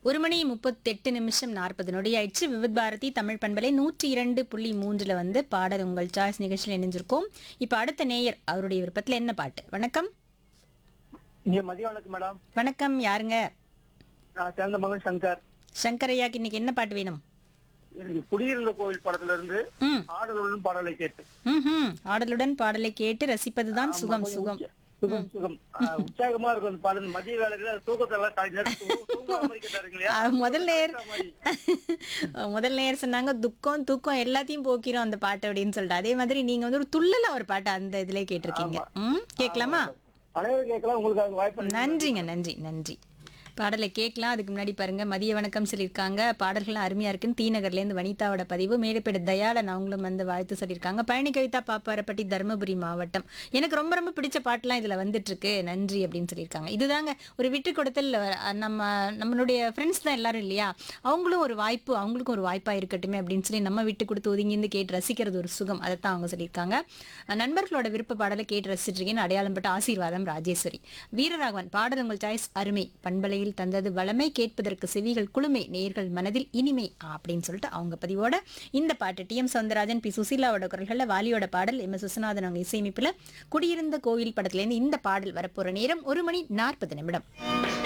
ஒரு மணி முப்பத்தெட்டு நிமிஷம் நாற்பது நொடி ஆயிடுச்சு விவித் பாரதி தமிழ் பண்பலை நூற்றி இரண்டு புள்ளி மூன்றுல வந்து பாடல் உங்கள் சாய்ஸ் நிகழ்ச்சியில் இணைஞ்சிருக்கோம் இப்போ அடுத்த நேயர் அவருடைய விருப்பத்தில் என்ன பாட்டு வணக்கம் இங்க மதிய வணக்கம் மேடம் வணக்கம் யாருங்க நான் சேர்ந்த மகன் சங்கர் சங்கரையாக்கு இன்னைக்கு என்ன பாட்டு வேணும் எனக்கு குடியிருந்த கோவில் படத்துல இருந்து ம் ஆடலுடன் பாடலை கேட்டு ம் ஆடலுடன் பாடலை கேட்டு ரசிப்பதுதான் சுகம் சுகம் சுகம் சுகம் ஆ, உற்சாகமா இருக்கும் அந்த பாடல் மதிய வேலையில தூக்கத்தை எல்லாம் காலை நேரம் தூ- தூங்குற மாதிரி கேட்டாருங்க இல்லையா? ஆ, முதல் நேர் அந்த மாதிரி. முதல் நேர் சொன்னாங்க துக்கம் தூக்கம் எல்லாத்தையும் போக்கிறோம் அந்த பாட்டு அப்படின்னு சொல்லிட்டு அதே மாதிரி நீங்க வந்து ஒரு துள்ளல ஒரு பாட்டு அந்த இதுல கேட்டிருக்கீங்க ம் கேட்கலாமா அனைவரும் கேட்கலாம் உங்களுக்கு அது வாய்ப்பு நன்றிங்க நன்றி நன்றி பாடலை கேட்கலாம் அதுக்கு முன்னாடி பாருங்க மதிய வணக்கம் சொல்லியிருக்காங்க பாடல்கள்லாம் அருமையா இருக்குன்னு தீநகர்லேருந்து வனிதாவோட பதிவு மேலப்பேடு தயாளன் அவங்களும் வந்து வாழ்த்து சொல்லியிருக்காங்க பழனி கவிதா பாப்பாரப்பட்டி தருமபுரி மாவட்டம் எனக்கு ரொம்ப ரொம்ப பிடிச்ச பாட்டுலாம் இதுல வந்துட்டு இருக்கு நன்றி அப்படின்னு சொல்லியிருக்காங்க இதுதாங்க ஒரு விட்டு கொடுத்தல் அஹ், நம்ம நம்மளுடைய ஃப்ரெண்ட்ஸ் தான் எல்லாரும் இல்லையா அவங்களும் ஒரு வாய்ப்பு அவங்களுக்கும் ஒரு வாய்ப்பா இருக்கட்டுமே அப்படின்னு சொல்லி நம்ம விட்டு கொடுத்து ஒதுங்கிருந்து கேட்டு ரசிக்கிறது ஒரு சுகம் அதைத்தான் அவங்க சொல்லியிருக்காங்க அஹ், நண்பர்களோட விருப்ப பாடலை கேட்டு ரசிச்சிட்டு இருக்கேன்னு அடையாளம் பட்ட ஆசீர்வாதம் ராஜேஸ்வரி வீரராகவன் பாடல் உங்கள் சாய்ஸ் அருமை பண்பலையில் தந்தது வளமை கேட்பதற்கு செவிகள் குளுமை நேர்கள் மனதில் இனிமை அப்படின்னு சொல்லிட்டு அவங்க பதிவோட இந்த பாட்டு டி எம் சவுந்தரராஜன் பி சுசீலாவோட குரல்கள்ல வாலியோட பாடல் எம் எஸ் விஸ்வநாதன் அவங்க இசையமைப்புல குடியிருந்த கோவில் படத்துல இருந்து இந்த பாடல் வரப்போற நேரம் ஒரு மணி நாற்பது நிமிடம்